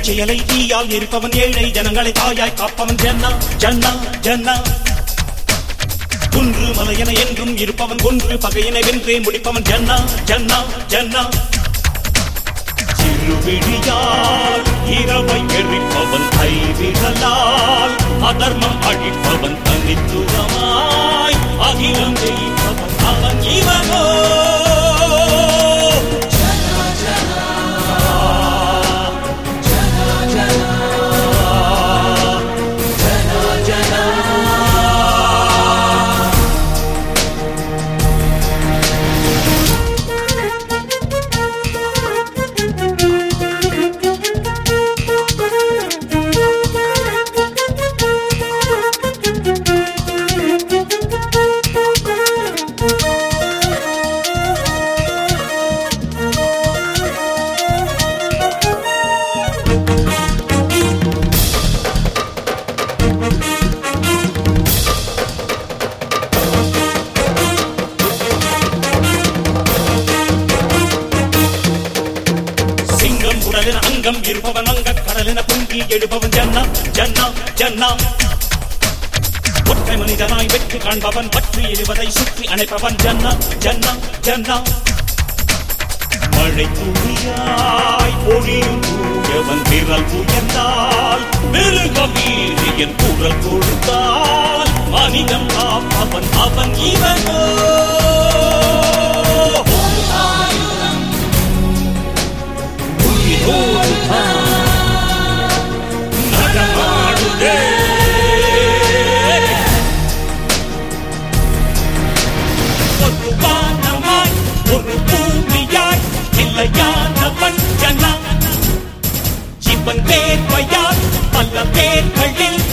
செயலை தீயால் இருப்பவன் ஏழை ஜனங்களை தாயாய் காப்பவன் ஜன்னா ஜன்னா ஜன்னா குன்று மலையென என்றும் இருப்பவன் கொன்று பகையினை வென்றே முடிப்பவன் ஜன்னா ஜன்னா ஜன்னா சிறுவிழியால் இரவை எரிப்பவன் கைவிடலால் அதர்மம் அழிப்பவன் தனித்துவமாய் அகிலம் ஜெயிப்பவன் அவன் இவனோ சிங்கம் உடலின் அங்கம் இருப்பவன் அங்க கடலின பொங்கி எழுப்பவன் ஜன்னா ஜன்னா ஜன்னா ஒற்றை மனிதனாய் வெற்றி காண்பவன் பற்றி எரிவதை சுற்றி அணைப்பவன் ஜன்னா ஜன்னா ஜன்னா மழை துளியாய் பொழியும் தூயவன் விரல் உயர்ந்தால் மிருக வீரியன் குரல் கொடுத்தால் மனிதம் காப்பவன் அவன் இவனோ உயிரோடு நடமாடுதே ஒரு வானமாய் ஒரு பூமியாய் இல்லையானவன் ஜனா இவன் வேர்வையால் பல பேர்களில்